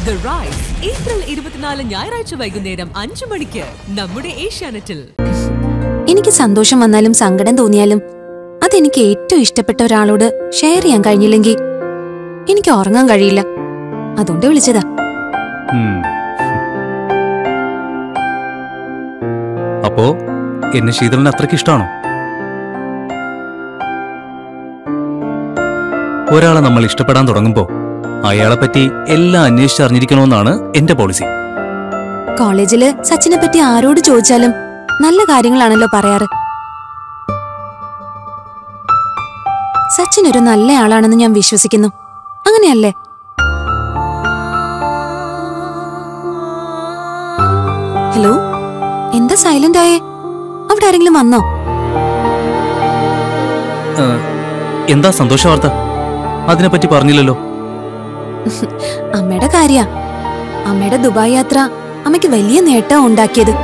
The rice April ഇരുപത്തിനാല് ഞായറാഴ്ച വൈകുന്നേരം അഞ്ചു മണിക്ക് നമ്മുടെ ഏഷ്യാനെറ്റിൽ എനിക്ക് സന്തോഷം വന്നാലും സങ്കടം തോന്നിയാലും അതെനിക്ക് ഏറ്റവും ഇഷ്ടപ്പെട്ട ഒരാളോട് ഷെയർ ചെയ്യാൻ കഴിഞ്ഞില്ലെങ്കിൽ എനിക്ക് ഉറങ്ങാൻ കഴിയില്ല അതുകൊണ്ട് വിളിച്ചതാ ഉം. അപ്പോ എന്നെ ശീതളിന് അത്രയ്ക്ക് ഇഷ്ടമാണോ ഒരാളെ നമ്മൾ ഇഷ്ടപ്പെടാൻ തുടങ്ങുമ്പോ അയാളെ പറ്റി എല്ലാം അന്വേഷിച്ചറിഞ്ഞിരിക്കണമെന്നാണ് എന്റെ പോളിസി കോളേജില് സച്ചിനെ പറ്റി ആരോട് ചോദിച്ചാലും നല്ല കാര്യങ്ങളാണല്ലോ പറയാറ് സച്ചിൻ ഒരു നല്ല ആളാണെന്ന് ഞാൻ വിശ്വസിക്കുന്നു അങ്ങനെയല്ലേ ഹലോ എന്താ സൈലന്റ് ആയേ അവിടെ ആരെങ്കിലും വന്നോ ആ, എന്താ സന്തോഷ വാർത്ത അതിനെപ്പറ്റി പറഞ്ഞില്ലല്ലോ അമ്മയുടെ കാര്യ അമ്മയുടെ ദുബായ് യാത്ര അമ്മയ്ക്ക് വലിയ നേട്ടം ഉണ്ടാക്കിയത്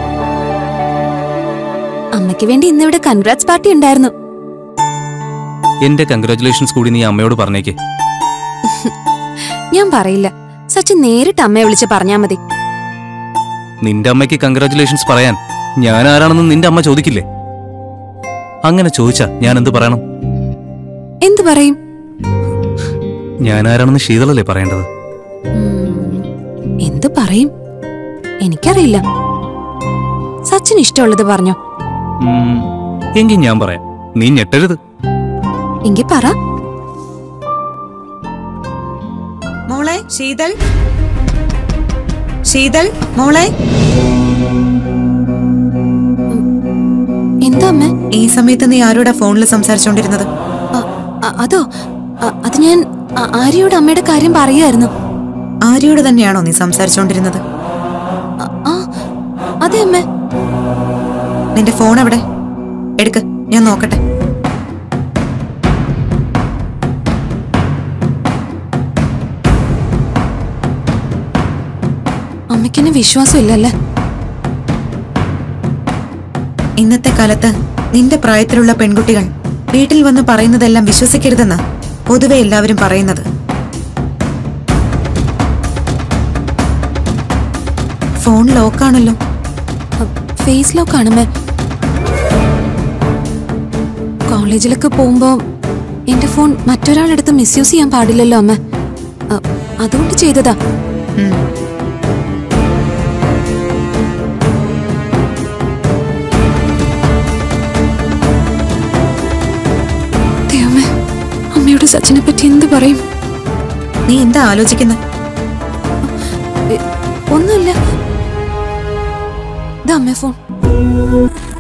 അമ്മയ്ക്ക് വേണ്ടി ഇന്നിവിടെ കൺഗ്രാറ്റ്സ് പാർട്ടി ഉണ്ടായിരുന്നു എന്റെ കൺഗ്രാറ്റുലേഷൻസ് കൂടി നീ അമ്മയോട് പറഞ്ഞേക്ക് ഞാൻ പറയില്ല സച്ചിൻ നേരിട്ട് അമ്മയെ വിളിച്ച് പറഞ്ഞാ മതി നിന്റെ അമ്മയ്ക്ക് കൺഗ്രാറ്റുലേഷൻസ് പറയാൻ ഞാൻ ആരാണെന്ന് നിന്റെ അമ്മ ചോദിക്കില്ലേ അങ്ങനെ ചോദിച്ചാ ഞാൻ എന്ത് പറയണം എന്തു പറയും ഞാൻ ആരാണെന്ന് ശീതളല്ലേ പറയേണ്ടത് ഉം, എന്തു പറയും എനിക്കറിയില്ല സച്ചിൻ ഇഷ്ടമുള്ളത് പറഞ്ഞോ ഉം, എങ്കിൽ ഞാൻ പറയാം നീ ഞെട്ടരുത് എങ്കി പറ മോളെ ശീതൾ ശീതൾ മോളെ എന്താ അമ്മ ഈ സമയത്ത് നീ ആരോടാ ഫോണിൽ സംസാരിച്ചോണ്ടിരുന്നത് അ- അ- അതോ അ- അത് ഞാൻ അ- ആര്യയോട് അമ്മയുടെ കാര്യം പറയുമായിരുന്നു ആര്യോട് തന്നെയാണോ നീ സംസാരിച്ചോണ്ടിരുന്നത് അ- ആ അതെ അമ്മ നിന്റെ ഫോൺ എവിടെ എടുക്ക് ഞാൻ നോക്കട്ടെ അമ്മയ്ക്കെന്നെ വിശ്വാസമില്ലല്ലേ ഇന്നത്തെ കാലത്ത് നിന്റെ പ്രായത്തിലുള്ള പെൺകുട്ടികൾ വീട്ടിൽ വന്ന് പറയുന്നതെല്ലാം വിശ്വസിക്കരുതെന്ന് പൊതുവെ എല്ലാവരും പറയുന്നത് ഫോൺ ലോക്കാണല്ലോ ഫേസ് ലോക്ക് ആണമ്മേ കോളേജിലൊക്കെ പോകുമ്പോ എന്റെ ഫോൺ മറ്റൊരാളെടുത്ത് മിസ്യൂസ് ചെയ്യാൻ പാടില്ലല്ലോ അമ്മ അ- അതുകൊണ്ട് ചെയ്തതാ ഉം. ദൈവമേ അമ്മയോട് സച്ചിനെ പറ്റി എന്ത് പറയും നീ എന്താ ആലോചിക്കുന്നത് എ, ഒന്നുമില്ല ഇതാ അമ്മ ഫോൺ